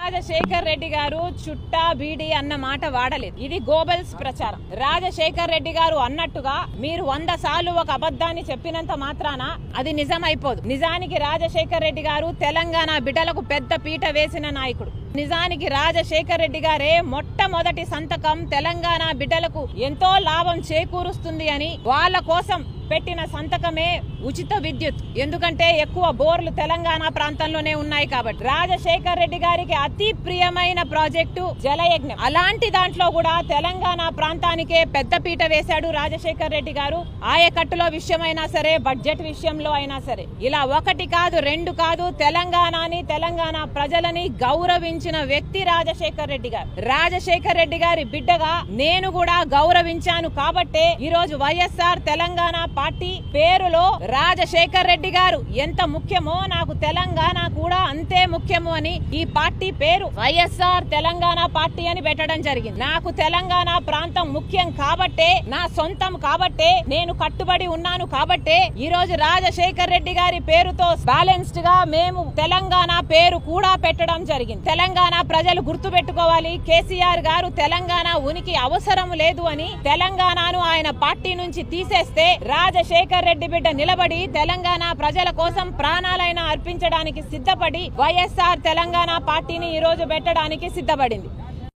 రాజశేఖర్ రెడ్డి గారు చుట్టా బీడి అన్న మాట వాడలేదు ఇది గోబల్స్ ప్రచారం రాజశేఖర్ రెడ్డి గారు అన్నట్టుగా మీరు వంద సార్లు ఒక అబద్ధాన్ని చెప్పినంత మాత్రాన అది నిజమైపోదు నిజానికి రాజశేఖర్ రెడ్డి గారు తెలంగాణ బిడ్డలకు పెద్ద పీట వేసిన నాయకుడు నిజానికి రాజశేఖర్ రెడ్డి గారే మొట్టమొదటి సంతకం తెలంగాణ బిడ్డలకు ఎంతో లాభం చేకూరుస్తుంది అని వాళ్ళ కోసం పెట్టిన సంతకమే ఉచిత విద్యుత్ ఎందుకంటే ఎక్కువ బోర్లు తెలంగాణ ప్రాంతంలోనే ఉన్నాయి కాబట్టి రాజశేఖర్ రెడ్డి గారికి అతి ప్రియమైన ప్రాజెక్టు జలయజ్ఞం అలాంటి దాంట్లో కూడా తెలంగాణ ప్రాంతానికే పెద్ద పీట వేశాడు రాజశేఖర్ రెడ్డి గారు ఆయకట్టులో విషయమైనా సరే బడ్జెట్ విషయంలో అయినా సరే ఇలా ఒకటి కాదు రెండు కాదు తెలంగాణని తెలంగాణ ప్రజలని గౌరవించిన వ్యక్తి రాజశేఖర్ రెడ్డి గారు రాజశేఖర్ రెడ్డి గారి బిడ్డగా నేను కూడా గౌరవించాను కాబట్టే ఈ రోజు వైఎస్ఆర్ తెలంగాణ పార్టీ పేరులో రాజశేఖర్ రెడ్డి గారు ఎంత ముఖ్యమో నాకు తెలంగాణ కూడా అంతే ముఖ్యము అని ఈ పార్టీ పేరు వైఎస్ఆర్ తెలంగాణ పార్టీ అని పెట్టడం జరిగింది నాకు తెలంగాణ ప్రాంతం ముఖ్యం కాబట్టే నా సొంతం కాబట్టే నేను కట్టుబడి ఉన్నాను కాబట్టే ఈ రోజు రాజశేఖర్ రెడ్డి గారి పేరుతో బ్యాలెన్స్డ్ గా మేము తెలంగాణ పేరు కూడా పెట్టడం జరిగింది తెలంగాణ ప్రజలు గుర్తు పెట్టుకోవాలి కేసీఆర్ గారు తెలంగాణ ఉనికి అవసరం లేదు అని తెలంగాణను ఆయన పార్టీ నుంచి తీసేస్తే రాజశేఖర్ రెడ్డి బిడ్డ నిలబడి తెలంగాణ ప్రజల కోసం ప్రాణాలైనా అర్పించడానికి సిద్ధపడి వైఎస్ఆర్ తెలంగాణ పార్టీని ఈ రోజు పెట్టడానికి సిద్ధపడింది